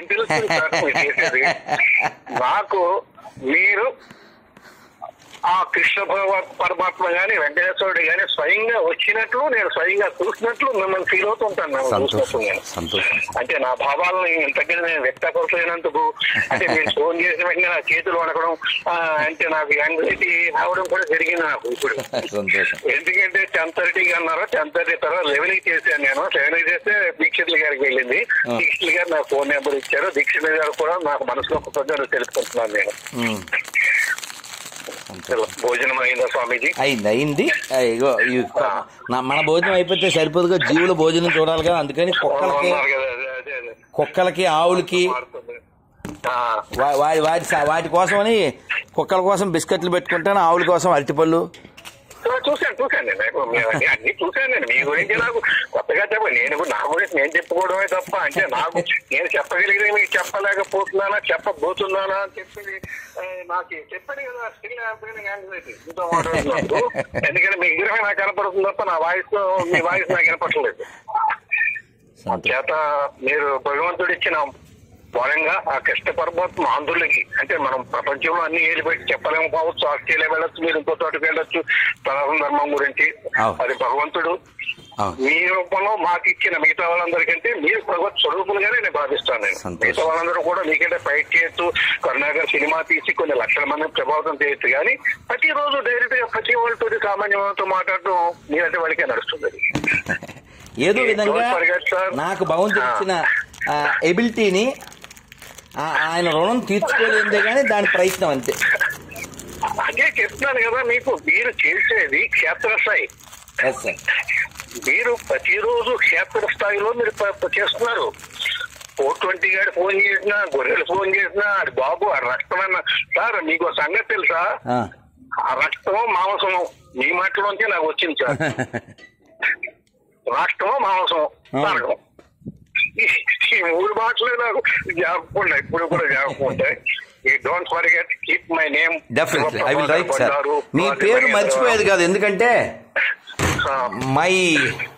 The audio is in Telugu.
ఏం తెలుస్తుంది సార్ మీరు చేసేది నాకు మీరు ఆ కృష్ణ భగవ- పరమాత్మ గాని వెంకటేశ్వరుడు గాని స్వయంగా వచ్చినట్లు నేను స్వయంగా చూసినట్లు మిమ్మల్ని ఫీల్ అవుతుంటాను నేను సంతోషం చూసినప్పుడు నేను సంతోషం అంటే నా భావాలను ఇంతకీ నేను వ్యక్తపరచలేనందుకు అంటే మీరు ఫోన్ చేసిన వెంటనే నా చేతులు వణకడం ఆ, అంటే నాకు యాంగ్జైటీ రావడం కూడా జరిగింది నాకు ఇప్పుడు సంతోషం ఎందుకంటే టెన్ థర్టీకి అన్నారు టెన్ థర్టీ తర్వాత లెవెన్ కి చేశాను నేను సెవెన్ కి చేస్తే దీక్షితులు గారికి వెళ్ళింది ఆ. దీక్షితులు గారు నా ఫోన్ నెంబర్ ఇచ్చారు దీక్షితులు గారు కూడా నాకు మనసులో ఒక పొద్దున తెలుసుకుంటున్నాను నేను ఉమ్. సంతోషం. భోజనం అయిందా స్వామీజీ అయింది అయింది ఆ, ఇగో ఈ కొ- నా- మన భోజనం అయిపోతే సరిపోదుగా జీవుల భోజనం చూడాలిగా అందుకని కుక్కలకి ఉన్నారు కదా అదే అదే అదే కుక్కలకి ఆవులకి మారుతుంది. ఆ, వా- వాటి వాటి సా- వాటి కోసమని కుక్కల కోసం బిస్కెట్లు పెట్టుకుంటాను ఆవుల కోసం అరటిపళ్ళు ఆ, చూశాను చూశాను నేను ఇప్పుడు మీ- అన్ని- అన్ని చూశాను నేను మీ గురించి నాకు కొత్తగా చెప్ప నేను కూడా నా గురించి నేను చెప్పుకోవడమే తప్ప అంటే నాకు నేను చెప్పగలిగితే మీకు చెప్పలేకపోతున్నానా చెప్పబోతున్నానా అని చెప్పి ఆ, నాకు చెప్పాను కదా స్టిల్ మీతో మాట్లాడుతున్నప్పుడు ఎందుకంటే మీ విగ్రహం నాకు కనపడుతుంది తప్ప నా వాయిస్ మీ వాయిస్ నాకు కనపడలేదు సంతోషం చేత మీరు భగవంతుడు ఇచ్చిన వరంగా ఆ కృష్ణ పరమాత్మ ఆంధ్రులకి అంటే మనం ప్రపంచంలో అన్ని ఏలు పెట్టి చెప్పలేము కావచ్చు ఆస్ట్రేలియా వెళ్ళొచ్చు మీరు ఇంకో చోటుకి వెళ్ళొచ్చు సనాతన ధర్మం గురించి అవును. అది భగవంతుడు అవును. మీ రూపంలో మాకు ఇచ్చిన మిగతా వాళ్ళందరికంటే మీరు భగవత్ స్వరూపులుగానే నేను భావిస్తాను నేను సంతోషం. మిగతా వాళ్ళందరూ కూడా మీకంటే ఫైట్ చేయొచ్చు కరుణాకర్ సినిమా తీసి కొన్ని లక్షల మందిని ప్రభావితం చేయొచ్చు కానీ ప్రతిరోజు డైరెక్ట్ గా ప్రతి వాళ్ళతో సామాన్య వాళ్ళతో మాట్లాడటం మీరంటే వాళ్ళకే నడుస్తుంది అది. ఏదో విధంగా Don't forget, sir. నాకు భగవంతుడు ఇచ్చిన ఎబిలిటీని ఆయన రుణం తీర్చుకోలేదే కానీ దాని ప్రయత్నం అంతే అదే చెప్తున్నాను కదా మీకు మీరు చేసేది క్షేత్రస్థాయి ఎస్ సార్ మీరు ప్రతిరోజు క్షేత్ర స్థాయిలో మీరు ప- ప- చేస్తున్నారు ఫోర్ ట్వంటీ గారు ఫోన్ చేసినా గొర్రెలు ఫోన్ చేసినా అది బాబు ఆ రక్తమైన సార్ మీకు ఒక సంగతి తెలుసా ఆ. ఆ రక్తము మాంసము మీ మాటలోంచి నాకు వచ్చింది సార్ రాష్ట్రము మాంసం నరకం ఈ ఈ మూడు మాటలే నాకు జ్ఞాపకం ఉన్నాయి ఇప్పుడు కూడా జ్ఞాపకం ఉంటాయి ఈ don't forget keep my name definitely I will right sir మీ పేరు మర్చిపోయేది కాదు ఎందుకంటే మై